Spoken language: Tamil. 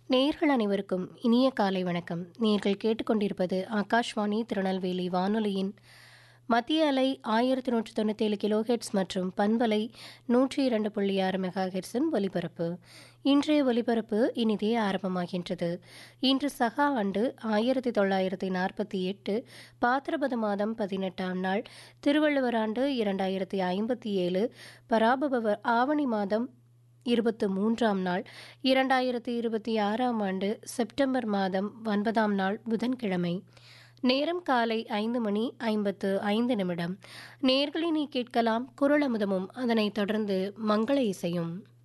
நேயர்கள் அனைவருக்கும் இனிய காலை வணக்கம் நேர்கள் கேட்டுக்கொண்டிருப்பது ஆகாஷ்வாணி திருநெல்வேலி வானொலியின் மத்திய அலை ஆயிரத்தி நூற்றி தொண்ணூத்தேழு கிலோஹெட்ஸ் மற்றும் பண்பலை நூற்றி இரண்டு புள்ளி ஆறு மெகா ஹெட்ஸின் ஒலிபரப்பு இன்றைய ஒலிபரப்பு இனிதே ஆரம்பமாகின்றது இன்று சகா ஆண்டு ஆயிரத்தி தொள்ளாயிரத்தி நாற்பத்தி எட்டு பாத்திரபத மாதம் பதினெட்டாம் நாள் திருவள்ளுவர் ஆண்டு இரண்டாயிரத்தி ஐம்பத்தி ஏழு பராபவ ஆவணி மாதம் இருபத்து மூன்றாம் நாள் இரண்டாயிரத்தி இருபத்தி ஆறாம் ஆண்டு செப்டம்பர் மாதம் ஒன்பதாம் நாள் புதன்கிழமை நேரம் காலை ஐந்து மணி ஐம்பத்து ஐந்து நிமிடம் நேர்களினை கேட்கலாம் குரல் அமுதமும் அதனைத் தொடர்ந்து மங்கள இசையும்